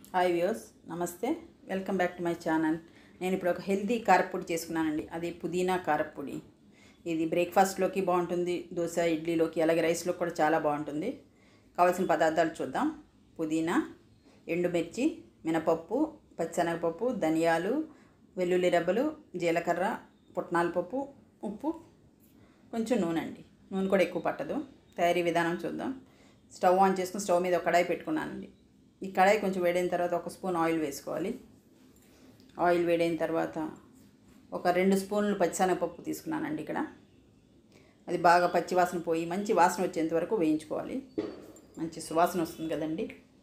hi views నమస్తే welcome back to my channel నేను ఇప్పుడు ఒక హెల్తీ కారప్పొడి చేసుకున్నానండి అది పుదీనా కారప్పొడి ఇది బ్రేక్ఫాస్ట్లోకి బాగుంటుంది దోశ ఇడ్లీలోకి అలాగే రైస్లోకి కూడా చాలా బాగుంటుంది కావాల్సిన పదార్థాలు చూద్దాం పుదీనా ఎండుమిర్చి మినపప్పు పచ్చెనగపప్పు ధనియాలు వెల్లుల్లి రెబ్బలు జీలకర్ర పుట్నాల పప్పు ఉప్పు కొంచెం నూనె అండి నూనె కూడా ఎక్కువ పట్టదు తయారీ విధానం చూద్దాం స్టవ్ ఆన్ చేసుకుని స్టవ్ మీద ఒక కడాయి పెట్టుకున్నానండి ఈ కడాయి కొంచెం వేడైన తర్వాత ఒక స్పూన్ ఆయిల్ వేసుకోవాలి ఆయిల్ వేడైన తర్వాత ఒక రెండు స్పూన్లు పచ్చిశనగపప్పు తీసుకున్నానండి ఇక్కడ అది బాగా పచ్చి వాసన పోయి మంచి వాసన వచ్చేంత వరకు వేయించుకోవాలి మంచి సువాసన వస్తుంది కదండి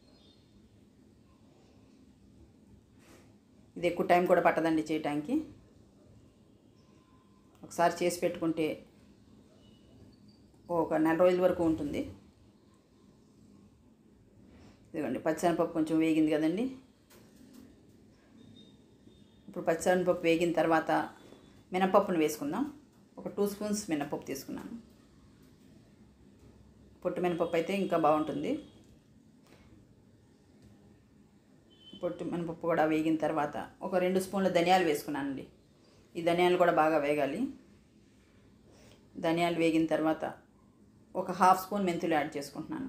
ఇది ఎక్కువ టైం కూడా పట్టదండి చేయటానికి ఒకసారి చేసి పెట్టుకుంటే ఒక నెల రోజుల వరకు ఉంటుంది ఇదిగోండి పచ్చనిపప్పు కొంచెం వేగింది కదండి ఇప్పుడు పచ్చనిపప్పు వేగిన తర్వాత మినపప్పును వేసుకుందాం ఒక టూ స్పూన్స్ మినపప్పు తీసుకున్నాను పొట్టు మినపప్పు అయితే ఇంకా బాగుంటుంది పొట్టు మినపప్పు కూడా వేగిన తర్వాత ఒక రెండు స్పూన్ల ధనియాలు వేసుకున్నానండి ఈ ధనియాలు కూడా బాగా వేగాలి ధనియాలు వేగిన తర్వాత ఒక హాఫ్ స్పూన్ మెంతులు యాడ్ చేసుకుంటున్నాను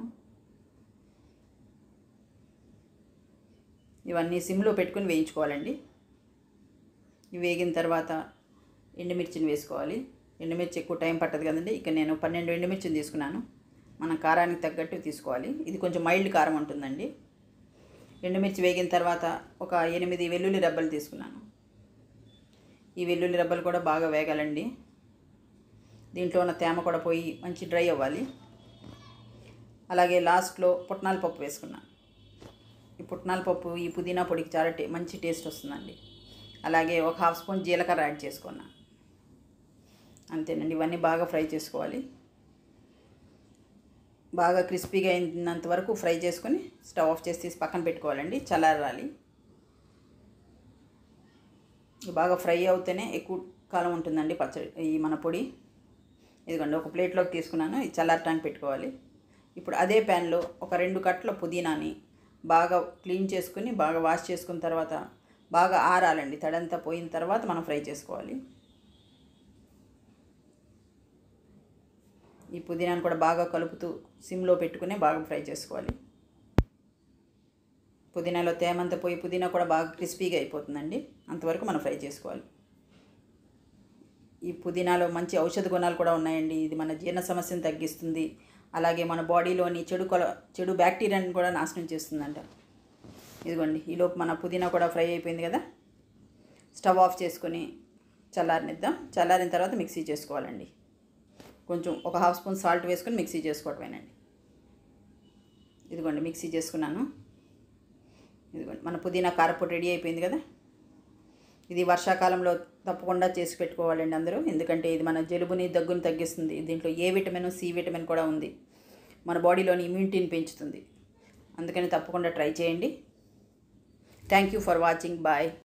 ఇవన్నీ సిమ్లో పెట్టుకుని వేయించుకోవాలండి ఇవి వేగిన తర్వాత ఎండుమిర్చిని వేసుకోవాలి ఎండుమిర్చి ఎక్కువ టైం పట్టదు కదండి ఇక నేను పన్నెండు ఎండుమిర్చిని తీసుకున్నాను మన కారానికి తగ్గట్టు తీసుకోవాలి ఇది కొంచెం మైల్డ్ కారం ఉంటుందండి ఎండుమిర్చి వేగిన తర్వాత ఒక ఎనిమిది వెల్లుల్లి రబ్బలు తీసుకున్నాను ఈ వెల్లుల్లి రబ్బలు కూడా బాగా వేగాలండి దీంట్లో ఉన్న తేమ కూడా పోయి మంచి డ్రై అవ్వాలి అలాగే లాస్ట్లో పుట్నాల పప్పు వేసుకున్నాను ఈ పుట్నాల పప్పు ఈ పుదీనా పొడికి చాలా టే మంచి టేస్ట్ వస్తుందండి అలాగే ఒక హాఫ్ స్పూన్ జీలకర్ర యాడ్ చేసుకున్నా అంతేనండి ఇవన్నీ బాగా ఫ్రై చేసుకోవాలి బాగా క్రిస్పీగా అయినంత వరకు ఫ్రై చేసుకొని స్టవ్ ఆఫ్ చేసి తీసి పక్కన పెట్టుకోవాలండి చల్లారాలి బాగా ఫ్రై అవుతేనే ఎక్కువ కాలం ఉంటుందండి పచ్చడి ఈ మన పొడి ఇదిగోండి ఒక ప్లేట్లోకి తీసుకున్నాను ఇది చల్లారటానికి పెట్టుకోవాలి ఇప్పుడు అదే ప్యాన్లో ఒక రెండు కట్టల పుదీనాని బాగా క్లీన్ చేసుకుని బాగా వాష్ చేసుకున్న తర్వాత బాగా ఆరాలండి తడంతా పోయిన తర్వాత మనం ఫ్రై చేసుకోవాలి ఈ పుదీనాను కూడా బాగా కలుపుతూ సిమ్లో పెట్టుకుని బాగా ఫ్రై చేసుకోవాలి పుదీనాలో తేమంతా పోయి పుదీనా కూడా బాగా క్రిస్పీగా అయిపోతుందండి అంతవరకు మనం ఫ్రై చేసుకోవాలి ఈ పుదీనాలో మంచి ఔషధ గుణాలు కూడా ఉన్నాయండి ఇది మన జీర్ణ సమస్యను తగ్గిస్తుంది అలాగే మన బాడీలోని చెడు కొల చెడు బ్యాక్టీరియాని కూడా నాశనం చేస్తుందంట ఇదిగోండి ఈలోపు మన పుదీనా కూడా ఫ్రై అయిపోయింది కదా స్టవ్ ఆఫ్ చేసుకొని చల్లారనిద్దాం చల్లారిన తర్వాత మిక్సీ చేసుకోవాలండి కొంచెం ఒక హాఫ్ స్పూన్ సాల్ట్ వేసుకొని మిక్సీ చేసుకోవటమేనండి ఇదిగోండి మిక్సీ చేసుకున్నాను ఇదిగోండి మన పుదీనా కారపొడి రెడీ అయిపోయింది కదా ఇది వర్షాకాలంలో తప్పకుండా చేసి పెట్టుకోవాలండి అందరూ ఎందుకంటే ఇది మన జలుబుని దగ్గుని తగ్గిస్తుంది దీంట్లో ఏ విటమిన్ సి విటమిన్ కూడా ఉంది మన బాడీలోని ఇమ్యూనిటీని పెంచుతుంది అందుకని తప్పకుండా ట్రై చేయండి thank you for watching bye